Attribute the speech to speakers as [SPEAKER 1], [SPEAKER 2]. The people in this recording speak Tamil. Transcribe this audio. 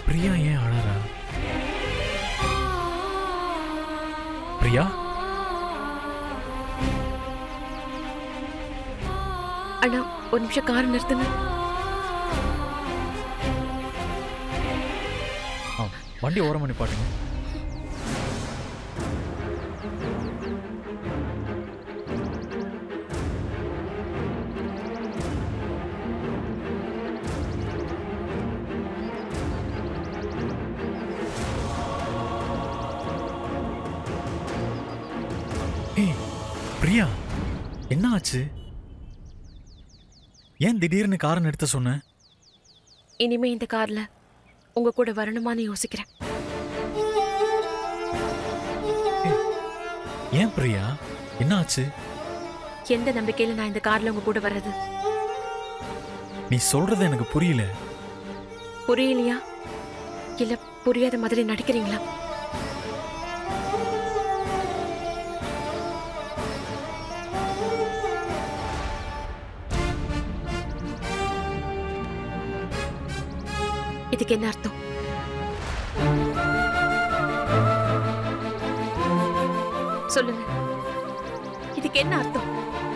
[SPEAKER 1] பிரியா ஏன் அழறா பிரியா
[SPEAKER 2] அண்ணா ஒரு நிமிஷம் கார் நிறுத்துங்க
[SPEAKER 1] ஆ வண்டி ஓரம் பண்ணி பாட்டுங்க ஏய் பிரியா என்ன ஆச்சு ஏன் திடீர்னு காரை நிறுத்த சொன்ன
[SPEAKER 2] இனிமே இந்த கார்ல உங்க கூட வரணுமான்னு யோசிக்கிறேன்
[SPEAKER 1] ஏன் பிரியா என்ன ஆச்சு
[SPEAKER 2] எந்த நம்பிக்கையில நான் இந்த கார்ல உங்க கூட வர்றது
[SPEAKER 1] நீ சொல்றது எனக்கு புரியல
[SPEAKER 2] புரியலையா இல்ல புரியாத மாதிரி நடிக்கிறீங்களா இதுக்கு என்ன அர்த்தம் சொல்லுங்க இதுக்கு என்ன அர்த்தம்